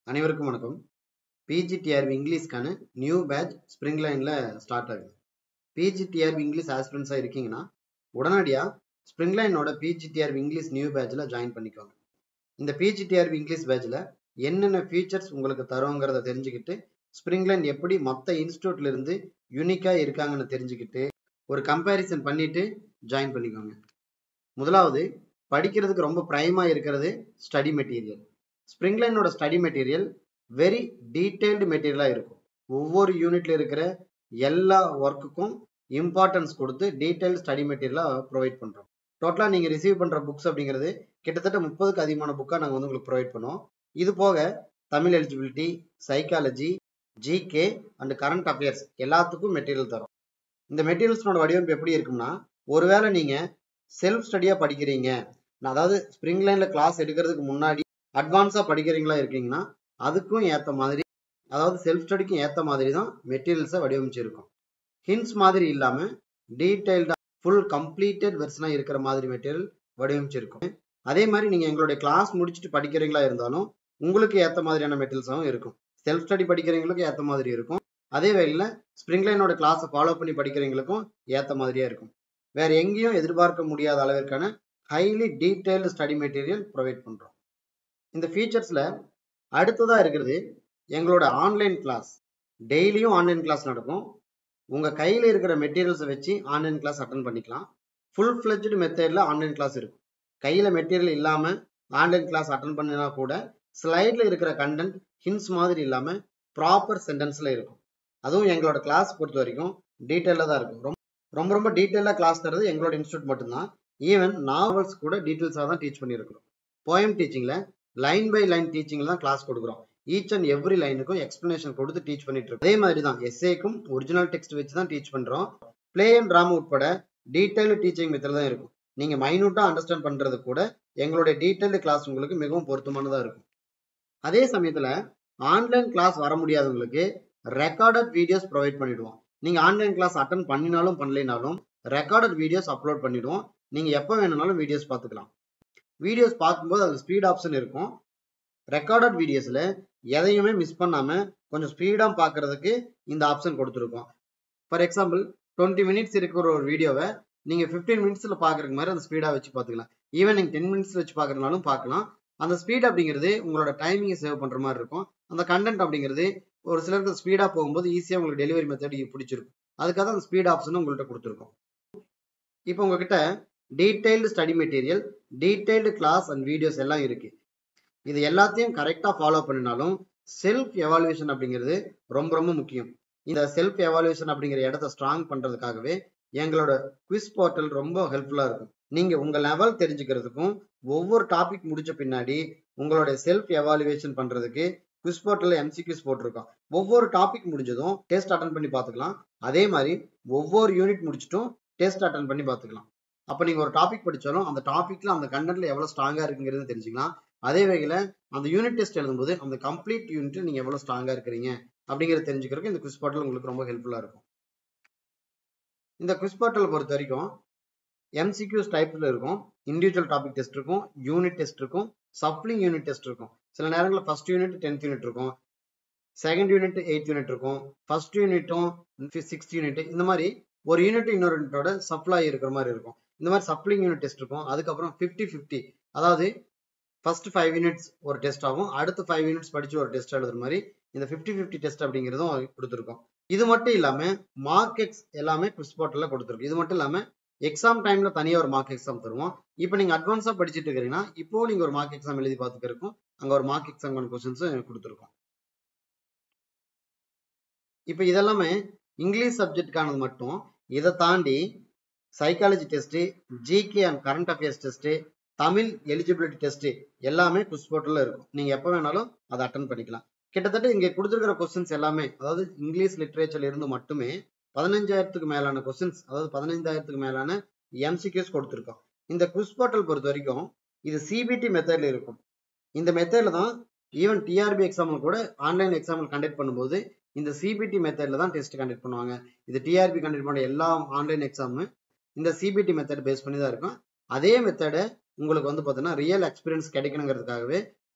அனைவருக்கும் வணக்கம் பிஜிடிஆர்வி இங்கிலீஷ்க்கான நியூ பேட்ச் ஸ்ப்ரிங் லைனில் ஸ்டார்ட் ஆகுது பிஜிடிஆர்வி இங்கிலீஷ் ஆஸ்பிரன்ஸாக இருக்கீங்கன்னா உடனடியாக ஸ்ப்ரிங் லைனோட பிஜிடிஆர்வி இங்கிலீஷ் நியூ பேட்சில் ஜாயின் பண்ணிக்கோங்க இந்த பிஜிடிஆர்வி இங்கிலீஷ் பேட்சில் என்னென்ன ஃபீச்சர்ஸ் உங்களுக்கு தருங்கிறத தெரிஞ்சுக்கிட்டு ஸ்ப்ரிங் லைன் எப்படி மற்ற இன்ஸ்டியூட்ல இருந்து யூனிக்காக இருக்காங்கன்னு தெரிஞ்சுக்கிட்டு ஒரு கம்பேரிசன் பண்ணிட்டு ஜாயின் பண்ணிக்கோங்க முதலாவது படிக்கிறதுக்கு ரொம்ப ப்ரைமாக இருக்கிறது ஸ்டடி மெட்டீரியல் ஸ்ப்ரிங் லைனோட ஸ்டடி மெட்டீரியல் வெரி டீட்டெயில்டு மெட்டீரியலாக இருக்கும் ஒவ்வொரு யூனிட்ல இருக்கிற எல்லா ஒர்க்குக்கும் இம்பார்ட்டன்ஸ் கொடுத்து டீட்டெயில் ஸ்டடி மெட்டீரியலாக ப்ரொவைட் பண்ணுறோம் டோட்டலாக நீங்கள் ரிசீவ் பண்ணுற புக்ஸ் அப்படிங்கிறது கிட்டத்தட்ட முப்பதுக்கு அதிகமான புக்காக நாங்கள் வந்து உங்களுக்கு ப்ரொவைட் பண்ணுவோம் இது போக Tamil eligibility psychology GK and current affairs எல்லாத்துக்கும் மெட்டீரியல் தரும் இந்த மெட்டீரியல்ஸோட வடிவமைப்பு எப்படி இருக்கும்னா ஒருவேளை நீங்கள் செல்ஃப் ஸ்டடியாக படிக்கிறீங்க நான் அதாவது ஸ்ப்ரிங் லைனில் கிளாஸ் எடுக்கிறதுக்கு முன்னாடி அட்வான்ஸாக படிக்கிறீங்களா இருக்கீங்கன்னா அதுக்கும் ஏற்ற மாதிரி அதாவது செல்ஃப் ஸ்டடிக்கும் ஏற்ற மாதிரி தான் மெட்டீரியல்ஸை வடிவமைச்சிருக்கும் ஹின்ஸ் மாதிரி இல்லாமல் டீட்டெயில்டாக ஃபுல் கம்ப்ளீட்டட் வெர்ஷனாக இருக்கிற மாதிரி மெட்டீரியல் வடிவமைச்சிருக்கும் அதே மாதிரி நீங்கள் எங்களுடைய கிளாஸ் முடிச்சுட்டு படிக்கிறீங்களா இருந்தாலும் உங்களுக்கு ஏற்ற மாதிரியான மெட்டீரியல்ஸாகவும் இருக்கும் செல்ஃப் ஸ்டடி படிக்கிறவங்களுக்கு ஏற்ற மாதிரி இருக்கும் அதே வேளையில் ஸ்ப்ரிங் லைனோட கிளாஸை ஃபாலோ பண்ணி படிக்கிறவங்களுக்கும் ஏற்ற மாதிரியே இருக்கும் வேற எங்கேயும் எதிர்பார்க்க முடியாத அளவிற்கான highly detailed study material provide பண்ணுறோம் இந்த ஃபீச்சர்ஸில் அடுத்ததாக இருக்கிறது எங்களோட ஆன்லைன் கிளாஸ் டெய்லியும் ஆன்லைன் கிளாஸ் நடக்கும் உங்கள் கையில் இருக்கிற மெட்டீரியல்ஸை வச்சு ஆன்லைன் கிளாஸ் அட்டன் பண்ணிக்கலாம் ஃபுல் ஃப்ளெஜ்டு மெத்தடில் ஆன்லைன் கிளாஸ் இருக்கும் கையில் மெட்டீரியல் இல்லாமல் ஆன்லைன் கிளாஸ் அட்டன் பண்ணினா கூட ஸ்லைடில் இருக்கிற கண்டென்ட் ஹின்ஸ் மாதிரி இல்லாமல் ப்ராப்பர் சென்டென்ஸில் இருக்கும் அதுவும் எங்களோட கிளாஸ் பொறுத்த வரைக்கும் டீட்டெயிலாக தான் இருக்கும் ரொம்ப ரொம்ப ரொம்ப டீட்டெயிலாக கிளாஸ் தரது எங்களோட இன்ஸ்டியூட் மட்டும்தான் ஈவன் நாவல்ஸ் கூட டீட்டெயில்ஸாக தான் டீச் பண்ணியிருக்கிறோம் போயம் டீச்சிங்கில் லைன் பை லைன் டீச்சிங்கில் தான் கிளாஸ் கொடுக்குறோம் ஈச் அண்ட் எவ்ரி லைனுக்கும் எக்ஸ்பிளனேஷன் கொடுத்து டீச் பண்ணிட்டு இருக்கோம் அதே மாதிரி தான் எஸ்ஏக்கும் ஒரிஜினல் டெக்ஸ்ட் வச்சு தான் டீச் பண்ணுறோம் பிளே அண்ட் ட்ராமா உட்பட டீட்டெயில் டீச்சிங் மெத்தட் தான் இருக்கும் நீங்கள் மைனூட்டாக அண்டர்ஸ்டாண்ட் பண்ணுறது கூட எங்களுடைய டீட்டெயில்டு கிளாஸ் உங்களுக்கு மிகவும் பொருத்தமானதாக இருக்கும் அதே சமயத்தில் ஆன்லைன் கிளாஸ் வர முடியாதவங்களுக்கு ரெக்கார்டட் வீடியோஸ் ப்ரொவைட் பண்ணிடுவோம் நீங்கள் ஆன்லைன் கிளாஸ் அட்டன் பண்ணினாலும் பண்ணலைனாலும் ரெக்கார்டட் வீடியோஸ் அப்லோட் பண்ணிடுவோம் நீங்கள் எப்போ வேணும்னாலும் வீடியோஸ் பார்த்துக்கலாம் வீடியோஸ் பார்க்கும்போது அதில் ஸ்பீட் ஆப்ஷன் இருக்கும் ரெக்கார்டட் வீடியோஸில் எதையுமே மிஸ் பண்ணாமல் கொஞ்சம் ஸ்பீடாக பார்க்கறதுக்கு இந்த ஆப்ஷன் கொடுத்துருக்கோம் ஃபார் எக்ஸாம்பிள் டுவெண்ட்டி மினிட்ஸ் இருக்கிற ஒரு வீடியோவை நீங்கள் ஃபிஃப்டீன் மினிட்ஸில் பார்க்குறக்கு மாதிரி அந்த ஸ்பீடாக வச்சு பார்த்துக்கலாம் ஈவன் நீங்கள் டென் மினிட்ஸ் வச்சு பார்க்குறதுனாலும் பார்க்கலாம் அந்த ஸ்பீட் அப்படிங்கிறது உங்களோட டைமிங்கை சேவ் பண்ணுற மாதிரி இருக்கும் அந்த கண்டென்ட் அப்படிங்கிறது ஒரு சிலருக்கு ஸ்பீடாக போகும்போது ஈஸியாக உங்களுக்கு டெலிவரி மெத்தட் பிடிச்சிருக்கும் அதுக்காக அந்த ஸ்பீட் ஆப்ஷனும் உங்கள்கிட்ட கொடுத்துருக்கோம் இப்போ உங்ககிட்ட detailed study material detailed class and videos எல்லாம் இருக்கு இது எல்லாத்தையும் கரெக்டாக ஃபாலோ பண்ணினாலும் செல்ஃப் எவாலுவேஷன் அப்படிங்கிறது ரொம்ப ரொம்ப முக்கியம் இந்த செல்ஃப் எவாலுவேஷன் அப்படிங்கிற இடத்த ஸ்ட்ராங் பண்ணுறதுக்காகவே எங்களோட குவிஸ் போர்ட்டல் ரொம்ப ஹெல்ப்ஃபுல்லாக இருக்கும் நீங்கள் உங்கள் லெவல் தெரிஞ்சுக்கிறதுக்கும் ஒவ்வொரு டாபிக் முடிச்ச பின்னாடி உங்களோட செல்ஃப் எவாலுவேஷன் பண்ணுறதுக்கு குவிஸ் போர்ட்டலில் எம்சிக்யூஸ் போட்டிருக்கோம் ஒவ்வொரு டாபிக் முடிஞ்சதும் டெஸ்ட் அட்டன் பண்ணி பார்த்துக்கலாம் அதே மாதிரி ஒவ்வொரு யூனிட் முடிச்சிட்டும் டெஸ்ட் அட்டன் பண்ணி பார்த்துக்கலாம் அப்போ நீங்கள் ஒரு டாபிக் படித்தாலும் அந்த டாப்பிக்கில் அந்த கண்டென்ட்ல எவ்வளோ ஸ்ட்ராங்காக இருக்குங்கிறது தெரிஞ்சுக்கலாம் அதே வகையில் அந்த யூனிட் டெஸ்ட் எழுதும்போது அந்த கம்ப்ளீட் யூனிட் நீங்கள் எவ்வளோ ஸ்ட்ராங்காக இருக்கிறீங்க அப்படிங்கிறத தெரிஞ்சுக்கிறதுக்கு இந்த குவிஸ் போர்ட்டல் உங்களுக்கு ரொம்ப ஹெல்ப்ஃபுல்லாக இருக்கும் இந்த குவிஸ் போர்ட்டலை பொறுத்த வரைக்கும் எம்சிக்யூஸ் டைப்பில் இருக்கும் இண்டிவிஜுவல் டாபிக் டெஸ்ட் இருக்கும் யூனிட் டெஸ்ட் இருக்கும் சப்ளிங் யூனிட் டெஸ்ட் இருக்கும் சில நேரங்களில் ஃபர்ஸ்ட் யூனிட் டென்த் யூனிட் இருக்கும் செகண்ட் யூனிட் எயித் யூனிட் இருக்கும் ஃபர்ஸ்ட் யூனிட்டும் சிக்ஸ்த் யூனிட் இந்த மாதிரி ஒரு யூனிட் இன்னொரு யூனிட்டோட சப்ளை இருக்கிற மாதிரி இருக்கும் இந்த மாதிரி சப்ளிங் யூனிட் டெஸ்ட் இருக்கும் அதுக்கப்புறம் ஃபிஃப்டி ஃபிஃப்டி அதாவது ஃபர்ஸ்ட் ஃபைவ் யூனிட்ஸ் ஒரு டெஸ்ட் ஆகும் அடுத்து ஃபைவ் யூனிட்ஸ் படிச்சு ஒரு டெஸ்ட் எழுதுற மாதிரி இந்த ஃபிஃப்டி ஃபிஃப்டி டெஸ்ட் அப்படிங்கிறதும் கொடுத்துருக்கோம் இது மட்டும் இல்லாமல் மார்க் எக்ஸ் எல்லாமே குவிஸ் போர்ட்டலில் கொடுத்துருக்கு இது மட்டும் இல்லாமல் எக்ஸாம் டைம்ல தனியாக ஒரு மார்க் எக்ஸாம் தருவோம் இப்போ நீங்கள் அட்வான்ஸாக படிச்சுட்டு இருக்கிறீங்கன்னா இப்போ நீங்கள் ஒரு மார்க் எக்ஸாம் எழுதி பார்த்துக்கிறக்கும் அங்கே ஒரு மார்க் எக்ஸாம் கொஸ்டின்ஸும் கொடுத்துருக்கோம் இப்போ இதெல்லாமே இங்கிலீஷ் சப்ஜெக்டுக்கானது மட்டும் இதை தாண்டி psychology test GK and current affairs test Tamil eligibility test எல்லாமே குவிஸ் போர்ட்டலில் இருக்கும் நீங்கள் எப்போ வேணாலும் அதை அட்டன் பண்ணிக்கலாம் கிட்டத்தட்ட இங்கே கொடுத்துருக்கிற கொஸ்டின்ஸ் எல்லாமே அதாவது இங்கிலீஷ் லிட்ரேச்சர்ல இருந்து மட்டுமே பதினஞ்சாயிரத்துக்கு மேலான கொஸ்டின்ஸ் அதாவது பதினைந்தாயிரத்துக்கு மேலான எம்சிக்யூஸ் கொடுத்துருக்கோம் இந்த குவிஸ் போர்ட்டல் பொறுத்த வரைக்கும் இது சிபிடி மெத்தட்ல இருக்கும் இந்த மெத்தட்ல தான் ஈவன் டிஆர்பி எக்ஸாம்பிள் கூட ஆன்லைன் எக்ஸாம்பிள் கண்டக்ட் பண்ணும்போது இந்த சிபிடி மெத்தட்ல தான் டெஸ்ட் கண்டக்ட் பண்ணுவாங்க இது டிஆர்பி கண்டக்ட் பண்ண எல்லா ஆன்லைன் எக்ஸாமும் இந்த சிபிடி மெத்தட் பேஸ் பண்ணி தான் இருக்கும் அதே மெத்தடை உங்களுக்கு வந்து பார்த்தீங்கன்னா ரியல் எக்ஸ்பீரியன்ஸ் கிடைக்கணுங்கிறதுக்காகவே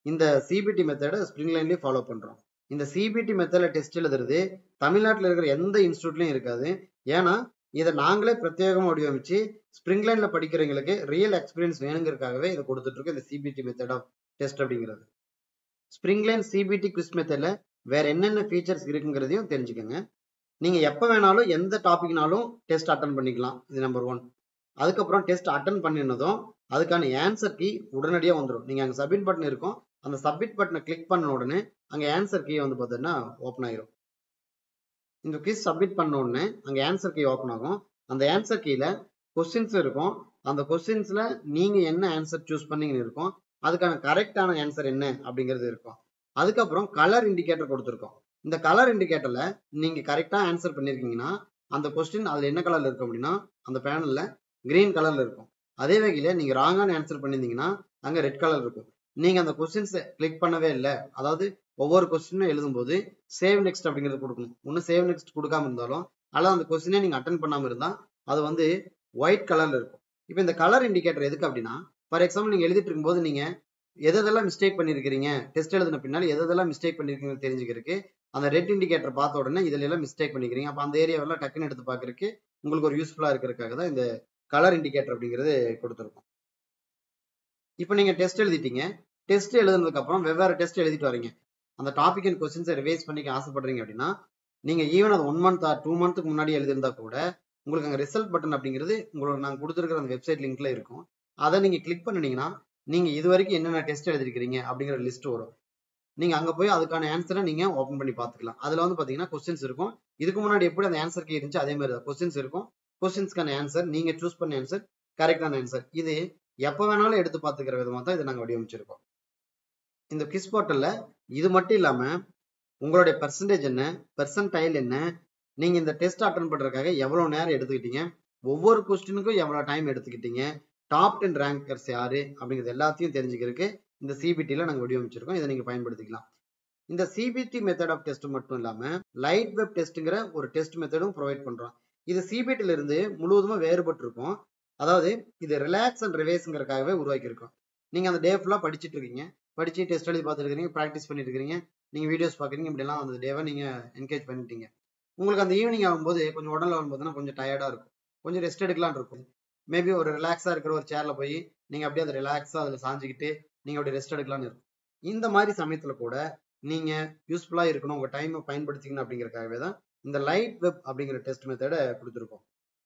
இந்த சிபிடி மெத்தடை ஸ்ப்ரிங் லைன்லயும் ஃபாலோ பண்றோம் இந்த சிபிடி மெத்தட்ல டெஸ்ட் எழுதுறது தமிழ்நாட்டில் இருக்கிற எந்த இன்ஸ்டியூட்லயும் இருக்காது ஏன்னா இதை நாங்களே பிரத்யேகமா வடிவமைச்சு ஸ்ப்ரிங் லைன்ல படிக்கிறவங்களுக்கு ரியல் எக்ஸ்பீரியன்ஸ் வேணுங்கிறதுக்காகவே இதை கொடுத்துட்டு இருக்கோம் இந்த சிபிடி மெத்தட் ஆஃப் டெஸ்ட் அப்படிங்கிறது ஸ்ப்ரிங் லைன் சிபிடி குவிஸ் மெத்தட்ல வேற என்னென்ன ஃபீச்சர்ஸ் இருக்குங்கிறதையும் தெரிஞ்சுக்கோங்க நீங்க எப்ப வேணாலும் எந்த டாபிக்னாலும் டெஸ்ட் அட்டன் பண்ணிக்கலாம் இது நம்பர் ஒன் அதுக்கப்புறம் டெஸ்ட் அட்டன் பண்ணினதும் அதுக்கான ஆன்சர் கீ உடனடியாக வந்துடும் நீங்கள் அங்கே சப்மிட் பட்டன் இருக்கும் அந்த சப்மிட் பட்டனை கிளிக் பண்ண உடனே அங்கே ஆன்சர் கீ வந்து பார்த்தீங்கன்னா ஓப்பன் ஆயிரும் இந்த குவிஸ் சப்மிட் பண்ண உடனே அங்கே ஆன்சர் கீ ஓப்பன் ஆகும் அந்த ஆன்சர் கீழ கொஸ்டின்ஸ் இருக்கும் அந்த கொஸ்டின்ஸ்ல நீங்க என்ன ஆன்சர் சூஸ் பண்ணீங்கன்னு இருக்கும் அதுக்கான கரெக்டான ஆன்சர் என்ன அப்படிங்கிறது இருக்கும் அதுக்கப்புறம் கலர் இண்டிகேட்டர் கொடுத்துருக்கோம் இந்த கலர் இண்டிகேட்டர்ல நீங்க கரெக்டா ஆன்சர் பண்ணிருக்கீங்கன்னா அந்த கொஸ்டின் அதுல என்ன கலர்ல இருக்கும் அப்படின்னா அந்த பேனல்ல கிரீன் கலர்ல இருக்கும் அதே வகையில நீங்க ராங்கான ஆன்சர் பண்ணியிருந்தீங்கன்னா அங்க ரெட் கலர் இருக்கும் நீங்க அந்த கொஸ்டின்ஸ் கிளிக் பண்ணவே இல்லை அதாவது ஒவ்வொரு கொஸ்டினும் எழுதும்போது சேவ் நெக்ஸ்ட் அப்படிங்கிறது கொடுக்கணும் ஒன்னும் சேவ் நெக்ஸ்ட் கொடுக்காம இருந்தாலும் அல்லது அந்த கொஸ்டினே நீங்க அட்டன் பண்ணாம இருந்தா அது வந்து ஒயிட் கலர்ல இருக்கும் இப்போ இந்த கலர் இண்டிகேட்டர் எதுக்கு அப்படின்னா ஃபார் எக்ஸாம்பிள் நீங்க எழுதிட்டு இருக்கும்போது நீங்க எதெல்லாம் மிஸ்டேக் பண்ணிருக்கீங்க டெஸ்ட் எழுதின பின்னாடி எதெல்லாம் மிஸ்டேக் பண்ணிருக்கீங்கன்னு தெரிஞ்சுக்கிறதுக்கு அந்த ரெட் இண்டிகேட்டர் பார்த்த உடனே இதுல எல்லாம் மிஸ்டேக் பண்ணிக்கிறீங்க அப்போ அந்த ஏரியாவெல்லாம் டக்குன்னு எடுத்து பார்க்கறதுக்கு உங்களுக்கு ஒரு யூஸ்ஃபுல்லா இருக்கிறதுக்காக தான் இந்த கலர் இண்டிகேட்டர் அப்படிங்கிறது கொடுத்துருக்கோம் இப்போ நீங்க டெஸ்ட் எழுதிட்டீங்க டெஸ்ட் எழுதுனதுக்கு அப்புறம் வெவ்வேறு டெஸ்ட் எழுதிட்டு வரீங்க அந்த டாபிக் அண்ட் கொஸ்டின்ஸை ரிவைஸ் பண்ணிக்க ஆசைப்படுறீங்க அப்படின்னா நீங்க ஈவன் அது ஒன் மந்த் ஆர் டூ மந்த்துக்கு முன்னாடி எழுதியிருந்தா கூட உங்களுக்கு அங்கே ரிசல்ட் பட்டன் அப்படிங்கிறது உங்களுக்கு நாங்கள் கொடுத்துருக்கிற அந்த வெப்சைட் லிங்க்ல இருக்கும் அதை நீங்க கிளிக் பண்ணினீங்கன்னா நீங்க இது வரைக்கும் என்னென்ன டெஸ்ட் எழுதிருக்கிறீங்க அப்படிங்கிற லிஸ்ட் வரும் நீங்க அங்க போய் அதுக்கான ஆன்சரை நீங்க ஓப்பன் பண்ணி பார்த்துக்கலாம் அதுல வந்து பாத்தீங்கன்னா கொஸ்டின்ஸ் இருக்கும் இதுக்கு முன்னாடி எப்படி அந்த ஆன்சர் கீ இருந்துச்சு அதே மாதிரி தான் கொஸ்டின்ஸ் இருக்கும் கொஸ்டின்ஸ்க்கான ஆன்சர் நீங்க சூஸ் பண்ண ஆன்சர் கரெக்டான ஆன்சர் இது எப்போ வேணாலும் எடுத்து பார்த்துக்கிற விதமாக தான் இதை நாங்கள் வடிவமைச்சிருக்கோம் இந்த கிஸ் போர்ட்டல்ல இது மட்டும் இல்லாம உங்களுடைய பர்சன்டேஜ் என்ன பெர்சன்டைல் என்ன நீங்க இந்த டெஸ்ட் அட்டன் பண்றதுக்காக எவ்வளவு நேரம் எடுத்துக்கிட்டீங்க ஒவ்வொரு கொஸ்டினுக்கும் எவ்வளவு டைம் எடுத்துக்கிட்டீங்க டாப் டென் ரேங்கர்ஸ் யாரு அப்படிங்கிறது எல்லாத்தையும் தெரிஞ்சுக்கிறதுக்கு இந்த சிபிடியில் நாங்கள் வடிவமைச்சிருக்கோம் இதை நீங்கள் பயன்படுத்திக்கலாம் இந்த சிபிடி மெத்தட் ஆஃப் டெஸ்ட் மட்டும் இல்லாமல் லைட் வெப் டெஸ்ட்டுங்கிற ஒரு டெஸ்ட் மெத்தடும் ப்ரொவைட் பண்ணுறோம் இது சிபிடில இருந்து முழுவதுமாக வேறுபட்டு இருக்கும் அதாவது இது ரிலாக்ஸ் அண்ட் ரிவைஸ்ங்கிறதுக்காகவே உருவாக்கியிருக்கோம் நீங்கள் அந்த டே ஃபுல்லாக படிச்சுட்டு இருக்கீங்க படிச்சு டெஸ்ட் எழுதி பார்த்துருக்கீங்க ப்ராக்டிஸ் பண்ணிட்டு இருக்கீங்க நீங்கள் வீடியோஸ் பார்க்குறீங்க இப்படிலாம் அந்த டேவை நீங்கள் என்கேஜ் பண்ணிட்டீங்க உங்களுக்கு அந்த ஈவினிங் ஆகும்போது கொஞ்சம் உடல் ஆகும்போதுனா கொஞ்சம் டயர்டாக இருக்கும் கொஞ்சம் ரெஸ்ட் எடுக்கலாம்னு இருக்கும் மேபி ஒரு ரிலாக்ஸாக இருக்கிற ஒரு சேர்ல போய் நீங்கள் அப்படியே அதை ரிலாக்ஸாக அதில் சாஞ்சிக்கிட்டு நீங்கள் அப்படியே ரெஸ்ட் எடுக்கலாம்னு இருக்கும் இந்த மாதிரி சமயத்தில் கூட நீங்கள் யூஸ்ஃபுல்லாக இருக்கணும் உங்கள் டைமை பயன்படுத்திக்கணும் அப்படிங்கிறக்காகவே தான் இந்த லைட் வெப் அப்படிங்கிற டெஸ்ட் மெத்தடை கொடுத்துருக்கோம்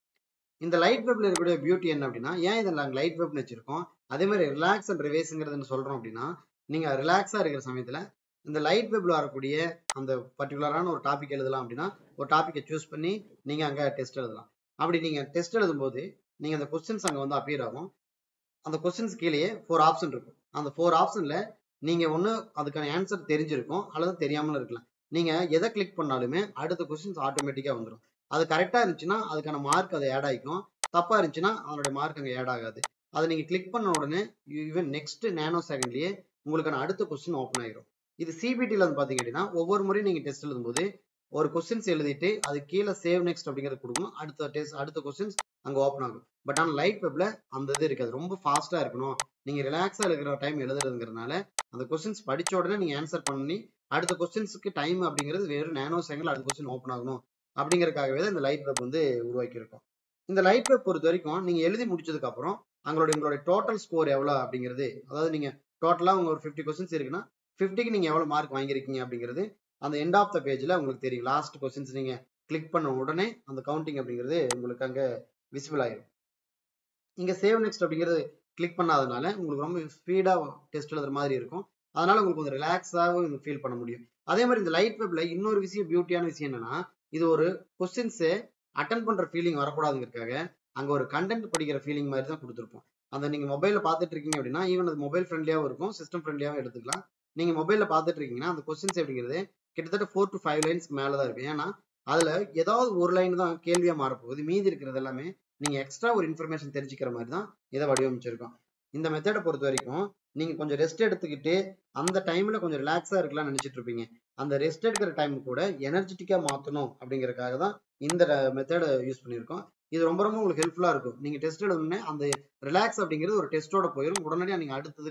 இந்த லைட் வெப்ல இருக்கக்கூடிய பியூட்டி என்ன அப்படின்னா ஏன் இதை நாங்கள் லைட் வெப்னு வச்சிருக்கோம் அதே மாதிரி ரிலாக்ஸ் அண்ட் ரிவேஸுங்கிறது சொல்றோம் அப்படின்னா நீங்க ரிலாக்ஸா இருக்கிற சமயத்துல இந்த லைட் வெப்ல வரக்கூடிய அந்த பர்டிகுலரான ஒரு டாபிக் எழுதலாம் அப்படின்னா ஒரு டாபிக்கை சூஸ் பண்ணி நீங்க அங்க டெஸ்ட் எழுதலாம் அப்படி நீங்க டெஸ்ட் எழுதும்போது நீங்க அந்த கொஸ்டின்ஸ் அங்க வந்து அப்பியர் ஆகும் அந்த கொஸ்டின்ஸ் கீழேயே ஃபோர் ஆப்ஷன் இருக்கும் அந்த ஃபோர் ஆப்ஷன்ல நீங்க ஒண்ணு அதுக்கான ஆன்சர் தெரிஞ்சிருக்கும் அல்லது தெரியாமலும் இருக்கலாம் நீங்க எதை கிளிக் பண்ணாலுமே அடுத்த கொஸ்டின்ஸ் ஆட்டோமேட்டிக்கா வந்துடும் அது கரெக்டா இருந்துச்சுன்னா அதுக்கான மார்க் அது ஆட் ஆகிக்கும் தப்பா இருந்துச்சுன்னா அதனுடைய மார்க் அங்க ஆட் ஆகாது அதை நீங்க கிளிக் பண்ண உடனே ஈவன் நெக்ஸ்ட் நேனோ செகண்ட்லயே உங்களுக்கான அடுத்த கொஸ்டின் ஓப்பன் ஆயிரும் இது சிபிடியில் வந்து பாத்தீங்க அப்படின்னா ஒவ்வொரு முறையும் நீங்க டெஸ்ட் எழுதும்போது ஒரு கொஸ்டின்ஸ் எழுதிட்டு அது கீழே சேவ் நெக்ஸ்ட் அப்படிங்கிறது கொடுக்கணும் அடுத்த டெஸ்ட் அடுத்த கொஸ்டின்ஸ் அங்க ஓப்பன் ஆகும் பட் ஆனால் லைட் வெப்ல அந்த இது இருக்காது ரொம்ப ஃபாஸ்டா இருக்கணும் நீங்க ரிலாக்ஸா இருக்கிற டைம் எழுதுறதுங்கிறதுனால அந்த கொஸ்டின்ஸ் படிச்ச உடனே நீங்க ஆன்சர் பண்ணி அடுத்த கொஸ்டின்ஸ்க்கு டைம் அப்படிங்கிறது வெறும் நேனோ செகண்ட்ல அடுத்த கொஸ்டின் ஓப்பன் ஆகணும் அப்படிங்கறதுக்காகவே தான் இந்த லைட் வெப் வந்து உருவாக்கி இருக்கோம் இந்த லைட் வெப் பொறுத்த வரைக்கும் நீங்க எழுதி முடிச்சதுக்கு அப்புறம் அவங்களுடைய உங்களுடைய டோட்டல் ஸ்கோர் எவ்வளவு அப்படிங்கிறது அதாவது நீங்க டோட்டலா உங்க ஒரு ஃபிஃப்டி கொஸ்டின்ஸ் இருக்குன்னா ஃபிஃப்டிக்கு நீங்க எவ்வளவு மார்க் வாங்கியிருக்கீங்க அப்படிங்கிறது அந்த எண்ட் ஆஃப் த பேஜ்ல உங்களுக்கு தெரியும் லாஸ்ட் கொஸ்டின்ஸ் நீங்க கிளிக் பண்ண உடனே அந்த கவுண்டிங் அப்படிங்கிறது உங்களுக்கு அங்க விசிபிள் ஆயிரும் இங்க சேவ் நெக்ஸ்ட் அப்படிங்கிறது கிளிக் பண்ணாதனால உங்களுக்கு ரொம்ப ஸ்பீடா டெஸ்ட் எழுதுற மாதிரி இருக்கும் அதனால உங்களுக்கு கொஞ்சம் ரிலாக்ஸாகவும் ஃபீல் பண்ண முடியும் அதே மாதிரி இந்த லைட் வெப்ல இன்னொரு விஷயம் பியூட்டியான விஷயம் என்னன்னா இது ஒரு கொஸ்டின்ஸ் அட்டன் பண்ற ஃபீலிங் வரக்கூடாதுங்கிறதுக்காக அங்க ஒரு கண்டென்ட் படிக்கிற ஃபீலிங் மாதிரி தான் கொடுத்துருப்போம் அந்த நீங்க மொபைல்ல பாத்துட்டு இருக்கீங்க அப்படின்னா ஈவன் அது மொபைல் ஃப்ரெண்ட்லியாவும் இருக்கும் சிஸ்டம் ஃப்ரெண்ட்லியாவும் எடுத்துக்கலாம் நீங்க மொபைல்ல பாத்துட்டு இருக்கீங்கன்னா அந்த கொஸ்டின்ஸ் அப்படிங்கிறது கிட்டத்தட்ட ஃபோர் டு ஃபைவ் லைன்ஸ்க்கு மேலதான் இருக்கும் ஏன்னா அதுல ஏதாவது ஒரு லைன் தான் கேள்வியா மாறப்போகுது மீதி இருக்கிறது எல்லாமே நீங்க எக்ஸ்ட்ரா ஒரு இன்ஃபர்மேஷன் தெரிஞ்சுக்கிற மாதிரி தான் இதை வடிவமைச்சிருக்கோம் இந்த மெத்தடை பொறுத்த வரைக்கும் நீங்க கொஞ்சம் ரெஸ்ட் எடுத்துக்கிட்டு அந்த டைம்ல கொஞ்சம் ரிலாக்ஸா இருக்கலாம்னு நினைச்சிட்டு இருப்பீங்க அந்த ரெஸ்ட் எடுக்கிற டைம் கூட எனர்ஜெட்டிக்கா மாத்தணும் அப்படிங்கறதுக்காக தான் இந்த மெத்தடை யூஸ் பண்ணியிருக்கோம் இது ரொம்ப ரொம்ப உங்களுக்கு ஹெல்ப்ஃபுல்லா இருக்கும் நீங்க டெஸ்ட் எழுதணும்னே அந்த ரிலாக்ஸ் அப்படிங்கிறது ஒரு டெஸ்ட்டோட போயிடும் உடனடியாக நீங்க அடுத்ததுக்கு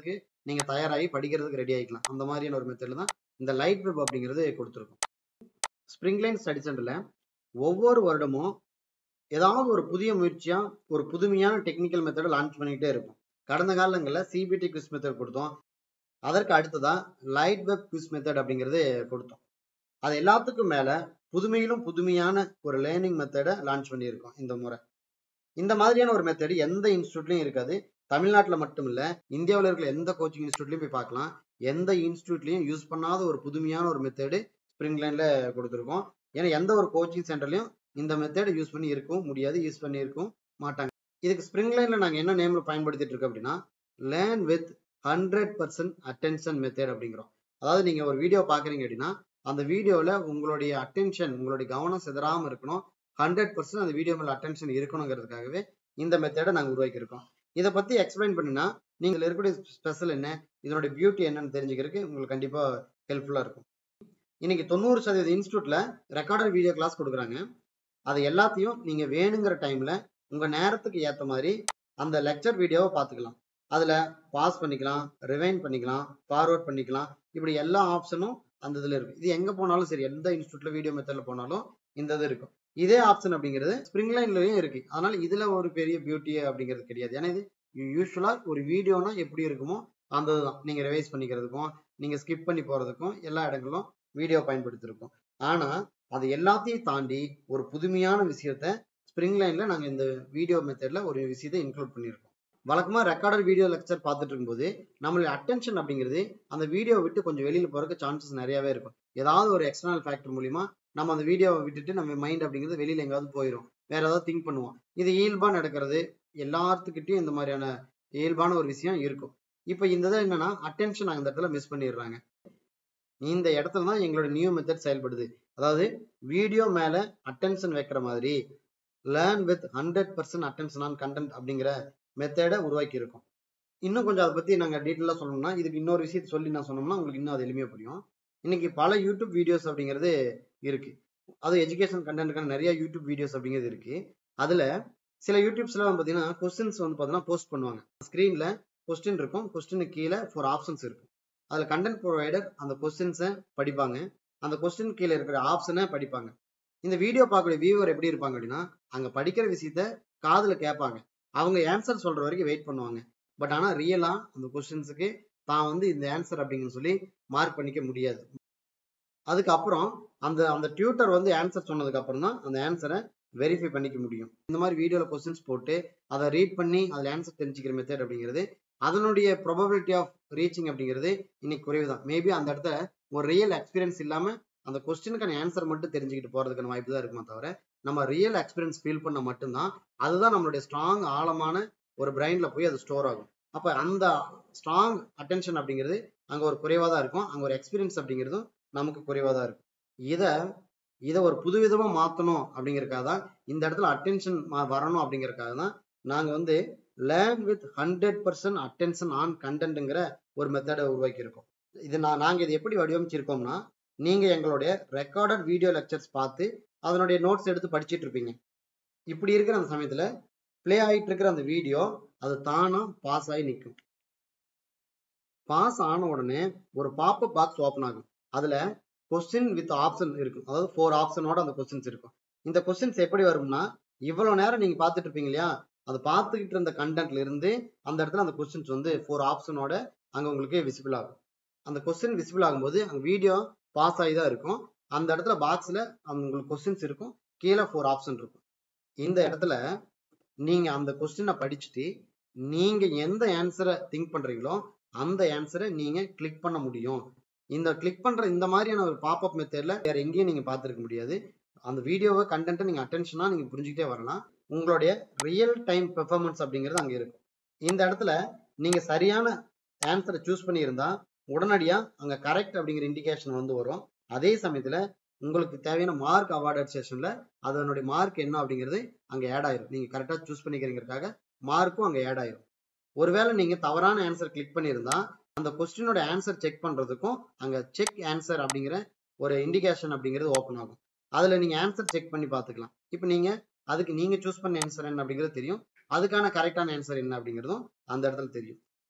நீங்க தயாராகி படிக்கிறதுக்கு ரெடி ஆகிக்கலாம் அந்த மாதிரியான ஒரு மெத்தடில் தான் இந்த லைட் வெப் அப்படிங்கிறது கொடுத்துருக்கோம் ஸ்ப்ரிங்லைன் ஸ்டடி சென்டர்ல ஒவ்வொரு வருடமும் ஏதாவது ஒரு புதிய முயற்சியா ஒரு புதுமையான டெக்னிக்கல் மெத்தடை லான்ச் பண்ணிக்கிட்டே இருக்கும் கடந்த காலங்களில் சிபிடி குவிஸ் மெத்தட் கொடுத்தோம் அதற்கு அடுத்ததா லைட் வெப் குவிஸ் மெத்தட் அப்படிங்கிறது கொடுத்தோம் அது எல்லாத்துக்கும் மேல புதுமையிலும் புதுமையான ஒரு லேர்னிங் மெத்தடை லான்ச் பண்ணியிருக்கோம் இந்த முறை இந்த மாதிரியான ஒரு மெத்தடு எந்த இன்ஸ்டியூட்லயும் இருக்காது தமிழ்நாட்டில் மட்டும் இல்ல இந்தியாவில் இருக்கிற எந்த கோச்சிங் இன்ஸ்டியூட்லயும் போய் பார்க்கலாம் எந்த இன்ஸ்டியூட்லயும் யூஸ் பண்ணாத ஒரு புதுமையான ஒரு மெத்தடு ஸ்ப்ரிங் லைன்ல கொடுத்துருக்கோம் ஏன்னா எந்த ஒரு கோச்சிங் சென்டர்லயும் இந்த மெத்தடை யூஸ் பண்ணி இருக்கவும் முடியாது யூஸ் பண்ணி இருக்கவும் மாட்டாங்க இதுக்கு ஸ்ப்ரிங் லைன்ல நாங்க என்ன நேம்ல பயன்படுத்திட்டு இருக்கோம் அப்படின்னா learn with hundred percent attention method அப்படிங்கிறோம் அதாவது நீங்க ஒரு வீடியோ பாக்குறீங்க அப்படின்னா அந்த வீடியோல உங்களுடைய அட்டென்ஷன் உங்களுடைய கவனம் சிதறாம இருக்கணும் ஹண்ட்ரட் பர்சன்ட் அந்த வீடியோ மேல அட்டென்ஷன் இருக்கணுங்கிறதுக்காகவே இந்த மெத்தடை நாங்க உருவாக்கியிருக்கோம் இதை பத்தி எக்ஸ்பிளைன் பண்ணினா நீங்க இதுல இருக்கக்கூடிய ஸ்பெஷல் என்ன இதனுடைய பியூட்டி என்னன்னு தெரிஞ்சுக்கிறதுக்கு உங்களுக்கு கண்டிப்பா ஹெல்ப்ஃபுல்லா இருக்கும் இன்னைக்கு தொண்ணூறு சதவீத இன்ஸ்டியூட்ல ரெக்கார்டட் வீடியோ கிளாஸ் கொடுக்குறாங்க அது எல்லாத்தையும் நீங்க வேணுங்கிற டைம்ல உங்க நேரத்துக்கு ஏத்த மாதிரி அந்த லெக்சர் வீடியோவை பார்த்துக்கலாம் அதுல பாஸ் பண்ணிக்கலாம் ரிவைன் பண்ணிக்கலாம் ஃபார்வர்ட் பண்ணிக்கலாம் இப்படி எல்லா ஆப்ஷனும் அந்த இதுல இருக்கு இது எங்க போனாலும் சரி எந்த இன்ஸ்டியூட்ல வீடியோ மெத்தட்ல போனாலும் இந்த இது இருக்கும் இதே ஆப்ஷன் அப்படிங்கிறது ஸ்ப்ரிங் லைன்லயும் இருக்கு அதனால இதுல ஒரு பெரிய பியூட்டி அப்படிங்கிறது கிடையாது ஏன்னா இது யூஸ்வலா ஒரு வீடியோனா எப்படி இருக்குமோ அந்த இதுதான் நீங்க ரிவைஸ் பண்ணிக்கிறதுக்கும் நீங்க ஸ்கிப் பண்ணி போறதுக்கும் எல்லா இடங்களும் வீடியோ பயன்படுத்திருக்கோம் ஆனா அது எல்லாத்தையும் தாண்டி ஒரு புதுமையான விஷயத்த ஸ்ப்ரிங் லைன்ல நாங்க இந்த வீடியோ மெத்தட்ல ஒரு விஷயத்தை இன்க்ளூட் பண்ணியிருக்கோம் வழக்கமா ரெக்கார்டட் வீடியோ லெக்சர் பார்த்துட்டு இருக்கும்போது நம்மளுடைய அட்டென்ஷன் அப்படிங்கிறது அந்த வீடியோ விட்டு கொஞ்சம் வெளியில போறதுக்கு சான்சஸ் நிறையவே இருக்கும் ஏதாவது ஒரு எக்ஸ்டர்னல் ஃபேக்டர் மூலியமா நம்ம அந்த வீடியோவை விட்டுட்டு நம்ம மைண்ட் அப்படிங்கிறது வெளியில எங்காவது போயிடும் வேற ஏதாவது திங்க் பண்ணுவோம் இது இயல்பா நடக்கிறது எல்லாத்துக்கிட்டையும் இந்த மாதிரியான இயல்பான ஒரு விஷயம் இருக்கும் இப்போ இந்த இது என்னன்னா அட்டென்ஷன் அந்த இடத்துல மிஸ் பண்ணிடுறாங்க இந்த இடத்துல தான் எங்களோட நியூ மெத்தட் செயல்படுது அதாவது வீடியோ மேல அட்டென்ஷன் வைக்கிற மாதிரி learn with hundred percent attention on content அப்படிங்கிற மெத்தடை உருவாக்கி இருக்கோம் இன்னும் கொஞ்சம் அதை பத்தி நாங்க டீட்டெயிலாக சொல்லணும்னா இதுக்கு இன்னொரு விஷயத்தை சொல்லி நான் சொன்னோம்னா உங்களுக்கு இன்னும் அது எளிமையா புரியும் இன்னைக்கு பல யூடியூப் வீடியோஸ் அப்படிங்கிறது இருக்கு அது எஜுகேஷன் கண்டென்ட்கான நிறைய யூடியூப் வீடியோஸ் அப்படிங்கிறது இருக்கு அதுல சில யூடியூப்ஸ்ல பாத்தீங்கன்னா கொஸ்டின்ஸ் வந்து பாத்தீங்கன்னா போஸ்ட் பண்ணுவாங்க ஸ்கிரீன்ல கொஸ்டின் இருக்கும் கொஸ்டினுக்கு கீழே ஃபோர் ஆப்ஷன்ஸ் இருக்கும் அதுல கண்டென்ட் ப்ரொவைடர் அந்த கொஸ்டின்ஸை படிப்பாங்க அந்த கொஸ்டின் கீழே இருக்கிற ஆப்ஷனை படிப்பாங்க இந்த வீடியோ பார்க்கக்கூடிய வியூவர் எப்படி இருப்பாங்க அப்படின்னா அங்க படிக்கிற விஷயத்த காதுல கேட்பாங்க அவங்க ஆன்சர் சொல்ற வரைக்கும் வெயிட் பண்ணுவாங்க பட் ஆனா ரியலா அந்த கொஸ்டின்ஸுக்கு தான் வந்து இந்த ஆன்சர் அப்படிங்கன்னு சொல்லி மார்க் பண்ணிக்க முடியாது அதுக்கப்புறம் அந்த அந்த டியூட்டர் வந்து ஆன்சர் சொன்னதுக்கு அப்புறம் தான் அந்த ஆன்சரை வெரிஃபை பண்ணிக்க முடியும் இந்த மாதிரி வீடியோல கொஸ்டின்ஸ் போட்டு அதை ரீட் பண்ணி அதுல ஆன்சர் தெரிஞ்சுக்கிற மெத்தட் அப்படிங்கிறது அதனுடைய ப்ரொபபிலிட்டி ஆஃப் ரீச்சிங் அப்படிங்கிறது இன்னைக்கு குறைவு தான் மேபி அந்த இடத்துல ஒரு ரியல் எக்ஸ்பீரியன்ஸ் இல்லாம அந்த கொஸ்டினுக்கான ஆன்சர் மட்டும் தெரிஞ்சுக்கிட்டு போறதுக்கான வாய்ப்பு தான் இருக்குமே தவிர நம்ம ரியல் எக்ஸ்பீரியன்ஸ் ஃபீல் பண்ண மட்டும்தான் அதுதான் நம்மளுடைய ஸ்ட்ராங் ஆழமான ஒரு பிரைன்ல போய் அது ஸ்டோர் ஆகும் அப்ப அந்த ஸ்ட்ராங் அட்டென்ஷன் அப்படிங்கிறது அங்க ஒரு குறைவா தான் இருக்கும் அங்க ஒரு எக்ஸ்பீரியன்ஸ் அப்படிங்கிறதும் நமக்கு குறைவா தான் இருக்கும் இத இதை ஒரு புதுவிதமா மாத்தணும் அப்படிங்கறக்காக தான் இந்த இடத்துல அட்டென்ஷன் வரணும் அப்படிங்கறக்காக தான் நாங்க வந்து learn with hundred percent attention on கண்டென்ட்ங்கிற ஒரு மெத்தடை உருவாக்கியிருக்கோம் இது நான் நாங்க இது எப்படி வடிவமைச்சிருக்கோம்னா நீங்க எங்களுடைய ரெக்கார்டட் வீடியோ லெக்சர்ஸ் பார்த்து அதனுடைய நோட்ஸ் எடுத்து படிச்சிட்டு இருப்பீங்க இப்படி இருக்கிற அந்த சமயத்துல பிளே ஆகிட்டு இருக்கிற அந்த வீடியோ அது தானா பாஸ் ஆகி நிற்கும் பாஸ் ஆன உடனே ஒரு பாப்பப் பாக்ஸ் ஓப்பன் ஆகும் அதுல கொஸ்டின் வித் ஆப்ஷன் இருக்கும் அதாவது ஃபோர் ஆப்ஷனோட அந்த கொஸ்டின்ஸ் இருக்கும் இந்த கொஸ்டின்ஸ் எப்படி வரும்னா இவ்வளவு நேரம் நீங்க பார்த்துட்டு இருப்பீங்க இல்லையா அது பார்த்துக்கிட்டு இருந்த கண்டென்ட்ல இருந்து அந்த இடத்துல அந்த கொஸ்டின்ஸ் வந்து ஃபோர் ஆப்ஷனோட அங்க உங்களுக்கு விசிபிள் ஆகும் அந்த கொஸ்டின் விசிபிள் ஆகும்போது அங்க வீடியோ பாஸ் ஆகி தான் இருக்கும் அந்த இடத்துல பாக்ஸ்ல உங்களுக்கு கொஸ்டின்ஸ் இருக்கும் கீழே ஃபோர் ஆப்ஷன் இருக்கும் இந்த இடத்துல நீங்க அந்த கொஸ்டினை படிச்சுட்டு நீங்க எந்த ஆன்சரை திங்க் பண்றீங்களோ அந்த ஆன்சரை நீங்க கிளிக் பண்ண முடியும் இந்த கிளிக் பண்ற இந்த மாதிரியான ஒரு பாப்அப் மெத்தட்ல வேற எங்கேயும் நீங்க பார்த்துருக்க முடியாது அந்த வீடியோவை கண்டென்ட்டை நீங்க அட்டென்ஷனா நீங்க புரிஞ்சுக்கிட்டே வரலாம் உங்களுடைய ரியல் டைம் பெர்ஃபார்மன்ஸ் அப்படிங்கிறது அங்க இருக்கும் இந்த இடத்துல நீங்க சரியான ஆன்சரை சூஸ் பண்ணியிருந்தா உடனடியா அங்க கரெக்ட் அப்படிங்கிற இண்டிகேஷன் வந்து வரும் அதே சமயத்துல உங்களுக்கு தேவையான மார்க் அவார்டட் செஷன்ல அதனுடைய மார்க் என்ன அப்படிங்கிறது அங்க ஆட் ஆயிரும் நீங்க கரெக்டா சூஸ் பண்ணிக்கிறீங்கிறதுக்காக மார்க்கும் அங்க ஆட் ஆயிரும் ஒருவேளை நீங்க தவறான ஆன்சர் கிளிக் பண்ணியிருந்தா அந்த கொஸ்டினோட ஆன்சர் செக் பண்றதுக்கும் அங்க செக் ஆன்சர் அப்படிங்கிற ஒரு இண்டிகேஷன் அப்படிங்கிறது ஓப்பன் ஆகும் அதுல நீங்க ஆன்சர் செக் பண்ணி பார்த்துக்கலாம் இப்போ நீங்க அதுக்கு நீங்க சூஸ் பண்ண ஆன்சர் என்ன அப்படிங்கிறது தெரியும் அதுக்கான கரெக்டான ஆன்சர் என்ன அப்படிங்கிறதும் அந்த இடத்துல தெரியும்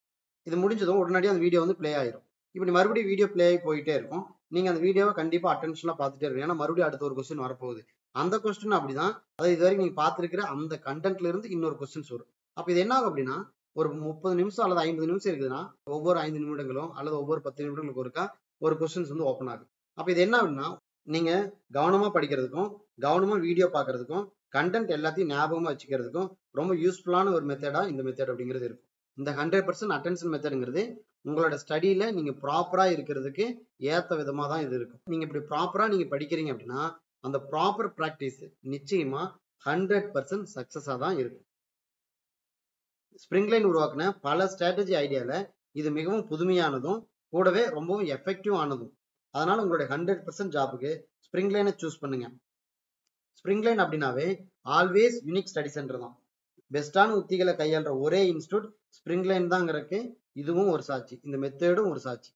இது முடிஞ்சதும் உடனடியாக அந்த வீடியோ வந்து ப்ளே ஆயிரும் இப்படி மறுபடியும் வீடியோ ப்ளே ஆகி போயிட்டே இருக்கும் நீங்க அந்த வீடியோவை கண்டிப்பா அட்டென்ஷனாக பார்த்துட்டே இருக்கும் ஏன்னா மறுபடியும் அடுத்த ஒரு கொஸ்டின் வரப்போகுது அந்த கொஸ்டின் அப்படிதான் அது இது வரைக்கும் நீங்க பார்த்துருக்கிற அந்த கண்டென்ட்ல இருந்து இன்னொரு கொஸ்டின்ஸ் வரும் அப்ப இது என்ன ஆகும் அப்படின்னா ஒரு முப்பது நிமிஷம் அல்லது ஐம்பது நிமிஷம் இருக்குதுன்னா ஒவ்வொரு ஐந்து நிமிடங்களும் அல்லது ஒவ்வொரு பத்து நிமிடங்களுக்கு ஒருக்கா ஒரு கொஸ்டின்ஸ் வந்து ஓப்பன் ஆகும் அப்ப இது என்ன அப்படின்னா நீங்க கவனமா படிக்கிறதுக்கும் கவனமா வீடியோ பார்க்கறதுக்கும் கண்டென்ட் எல்லாத்தையும் ஞாபகமா வச்சுக்கிறதுக்கும் ரொம்ப யூஸ்ஃபுல்லான ஒரு மெத்தடா இந்த மெத்தட் அப்படிங்கிறது இருக்கும் இந்த ஹண்ட்ரட் பர்சன்ட் அட்டென்ஷன் மெத்தடுங்கிறது உங்களோட ஸ்டடியில நீங்க ப்ராப்பரா இருக்கிறதுக்கு ஏத்த விதமா தான் இது இருக்கும் நீங்க இப்படி ப்ராப்பரா நீங்க படிக்கிறீங்க அப்படின்னா அந்த ப்ராப்பர் ப்ராக்டிஸ் நிச்சயமா ஹண்ட்ரட் பர்சன்ட் சக்சஸா தான் இருக்கும் ஸ்ப்ரிங்லைன் உருவாக்குன பல ஸ்ட்ராட்டஜி ஐடியால இது மிகவும் புதுமையானதும் கூடவே ரொம்பவும் எஃபெக்டிவ் ஆனதும் அதனால உங்களுடைய ஹண்ட்ரட் பர்சன்ட் ஜாபுக்கு ஸ்ப்ரிங்லைனை சூஸ் பண்ணுங்க ஸ்ப்ரிங்லைன் அப்படின்னாவே ஆல்வேஸ் யூனிக் ஸ்டடி சென்டர் தான் பெஸ்டான உத்திகளை கையாளுற ஒரே இன்ஸ்டியூட் ஸ்ப்ரிங்லைன் தாங்கிறதுக்கு இதுவும் ஒரு சாட்சி இந்த மெத்தடும் ஒரு சாட்சி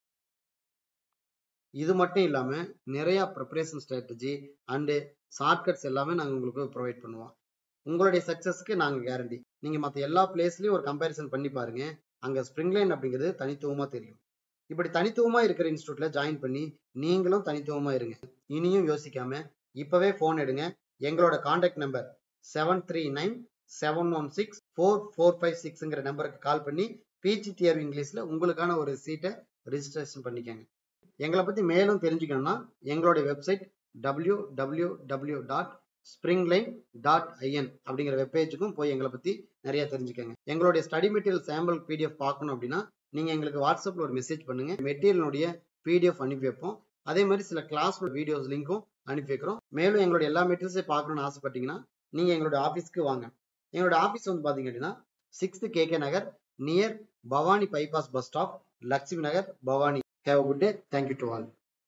இது மட்டும் இல்லாம நிறைய ப்ரிப்பரேஷன் ஸ்ட்ராட்டஜி அண்டு ஷார்ட்கட்ஸ் எல்லாமே நாங்கள் உங்களுக்கு ப்ரொவைட் பண்ணுவோம் உங்களுடைய சக்சஸ்க்கு நாங்கள் கேரண்டி நீங்க மற்ற எல்லா பிளேஸ்லயும் ஒரு கம்பேரிசன் பண்ணி பாருங்க அங்க ஸ்ப்ரிங்லைன் அப்படிங்கிறது தனித்துவமா தெரியும் இப்படி தனித்துவமா இருக்கிற இன்ஸ்டியூட்ல ஜாயின் பண்ணி நீங்களும் தனித்துவமா இருங்க இனியும் யோசிக்காம இப்பவே போன் எடுங்க எங்களோட contact number seven three nine seven one six four four five சிக்ஸ்ங்கிற நம்பருக்கு கால் பண்ணி பிஜிடிஆர் இங்கிலீஷ்ல உங்களுக்கான ஒரு சீட்டை ரிஜிஸ்ட்ரேஷன் பண்ணிக்கோங்க எங்களை பத்தி மேலும் தெரிஞ்சுக்கணும்னா எங்களுடைய website W W W dot Springline dot IN அப்படிங்கிற வெப்பேஜுக்கும் போய் எங்களை பத்தி நிறைய தெரிஞ்சுக்கோங்க எங்களுடைய ஸ்டடி மெட்டீரியல் சாம்பிள் பிடிஎஃப் பார்க்கணும் அப்படின்னா நீங்க எங்களுக்கு வாட்ஸ்அப்ல ஒரு மெசேஜ் பண்ணுங்க மெட்டீரியலுடைய பிடிஎஃப் அனுப்பி வைப்போம் அதே மாதிரி சில கிளாஸ் வீடியோஸ் லிங்க்கும் அனுப்பி வைக்கிறோம் மேலும் எங்களுடைய எல்லா மெட்டீரியல்ஸையும் பார்க்கணும்னு ஆசைப்பட்டீங்கன்னா நீங்க எங்களுடைய ஆஃபீஸ்க்கு வாங்க எங்களோட ஆஃபீஸ் வந்து பாத்தீங்க அப்படின்னா sixth KK Nagar near Bhavani bypass bus stop Lakshmi Nagar Bhavani have good day thank you to all